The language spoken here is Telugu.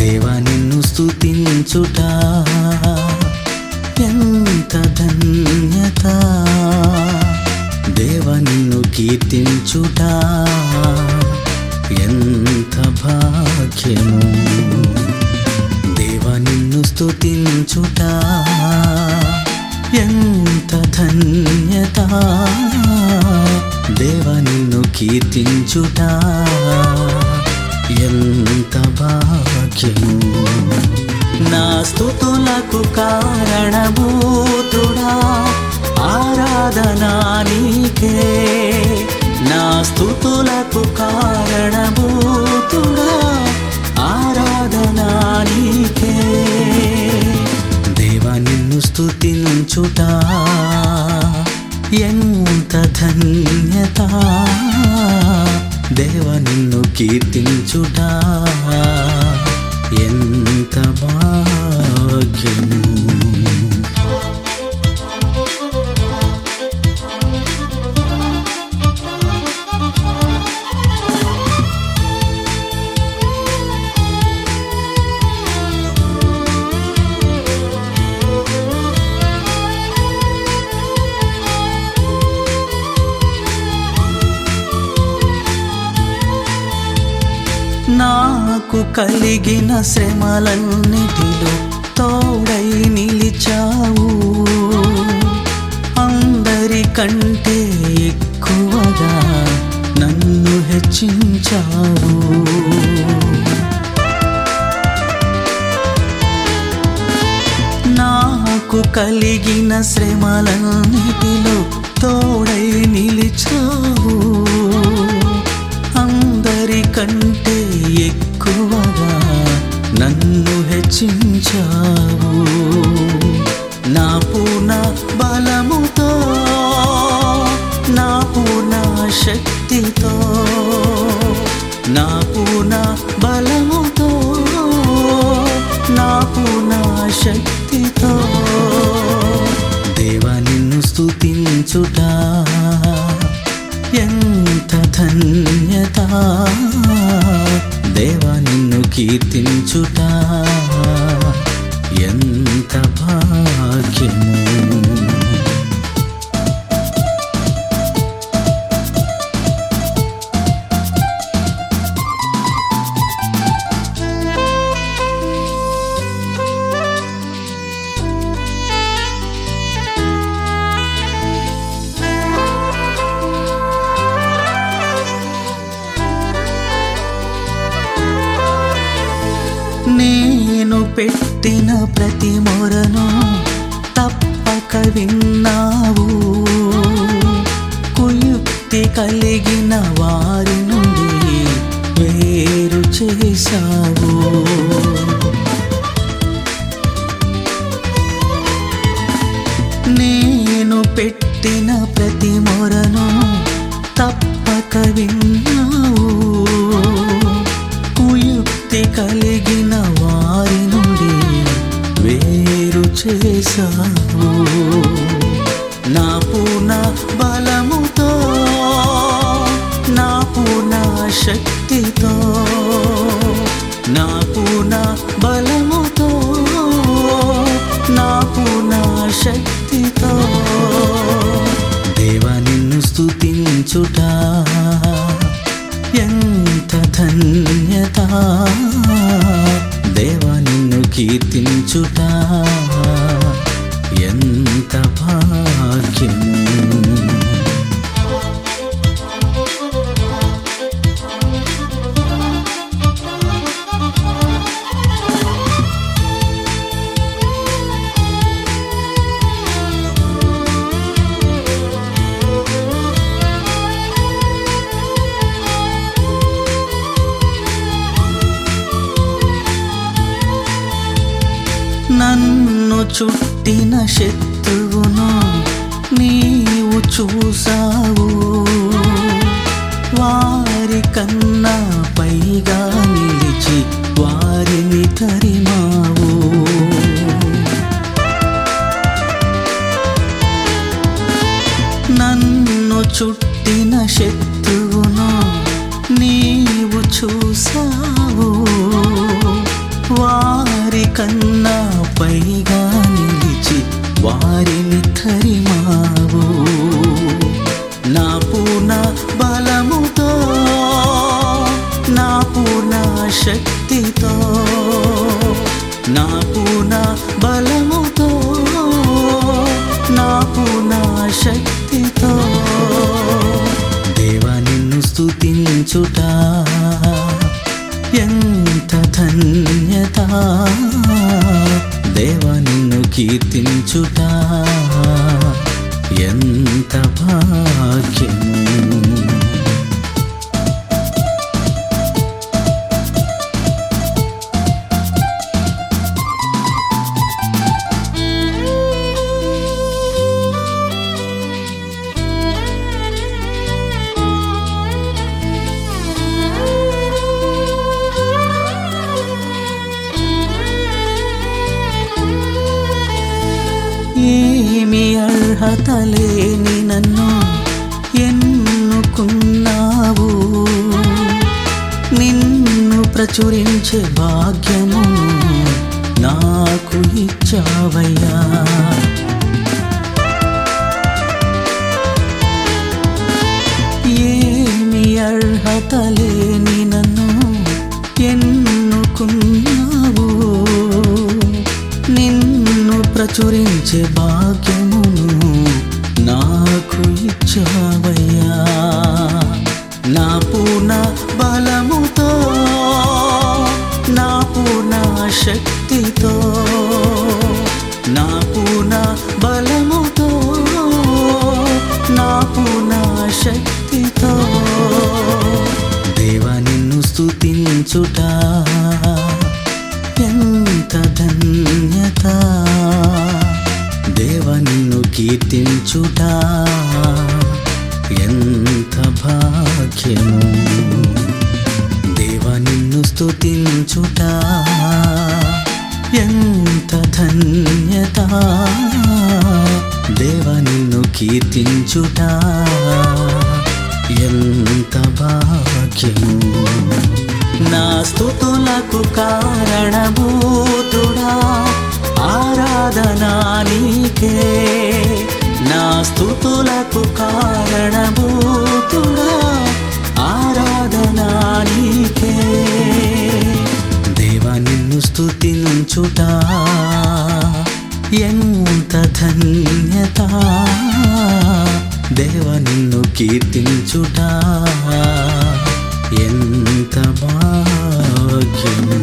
దేవా నిన్ను స్తుతించుట ఎంత ధన్యత దేవ నిన్ను కీర్తించుట ఎంత భాగ్యము దేవ నిన్ను స్తుతించుట ఎంత ధన్యత దేవ నిన్ను కీర్తించుట ఎంత భాగ్యము నా స్తుతులకు కారణభూతుడా ఆరాధనా నీకే నా స్తుతులకు కారణభూతుడా ఆరాధనా నీకే దేవా నిన్ను స్తుతించుట ఎంత ధన్యత దేవ నిన్ను కీర్తించుట ఎంత భాగ్యము నాకు కలిగిన శ్రమలన్నిటిలో తోడై నిలిచావు అందరికంటే ఎక్కువగా నన్ను హెచ్చించావు నాకు కలిగిన శ్రమలన్నిటిలో తోడై నిలిచావు అందరికంటే ఎక్కువగా నన్ను హెచ్చించావు నా పూర్ణ బలముతో నా పూర్ణ శక్తితో నా పూర్ణ బలముతో నా పూర్ణ శక్తితో దేవా నిన్ను స్తుతించుట ఎంత ధన్యత దేవా నిన్ను కీర్తించుట ఎంత భాగ్యము నేను పెట్టిన ప్రతి మొరను తప్పక విన్నావు కుయుక్తి కలిగిన వారి నుండి వేరు చేశావు నేను పెట్టిన ప్రతి మొరను తప్పక విన్నావు కుయుక్తి కలిగిన వారి నుండి వేరు చేశావు నా పూర్ణ బలముతో నా పూర్ణ శక్తితో నా పూర్ణ బలముతో నా పూర్ణ శక్తితో దేవా నిన్ను స్తుతించుట ఎంత ధన్యత దేవా నిన్ను కీర్తించుట ఎంత భాగ్యము నన్ను చుట్టిన శత్రువును నీవు చూసావు వారి కన్నా పైగా నిలిచి వారిని తరిమావు నన్ను చుట్టిన శత్రువును నీవు చూసావు పైగా నిలిచి వారిని తరిమావు నా పూర్ణ బలముతో నా పూర్ణ శక్తితో నా పూర్ణ బలముతో నా పూర్ణ శక్తితో దేవా నిన్ను స్తుతించుట ఎంత ధన్యత దేవా నిన్ను కీర్తించుట ఎంత భాగ్యము ఏమి అర్హత లేని నన్ను ఎన్నుకున్నావు నిన్ను ప్రచురించే భాగ్యము నాకు ఇచ్చావయ్యా ఏమి అర్హత లేని నన్ను ఎన్నుకున్నావు నిన్ను ప్రచురించే భాగ్యమును నాకు ఇచ్చావయ్యా నా పూర్ణ బలముతో నా పూర్ణ శక్తితో నా పూర్ణ బలముతో నా పూర్ణ శక్తితో దేవా నిన్ను స్తుతించుట ఎంత ధన్యత దేవ నిన్ను కీర్తించుట ఎంత భాగ్యము దేవ నిన్ను స్తుతించుట ఎంత ధన్యత దేవ నిన్ను కీర్తించుట ఎంత భాగ్యము నా స్థుతులకు కారణభూతుడా ఆరాధనా నీకే నా స్థుతులకు కారణభూతుడా ఆరాధనా నీకే దేవా నిన్ను స్తుతించుట ఎంత ధన్యత దేవ నిన్ను కీర్తించుట ఎంత భాగ్యము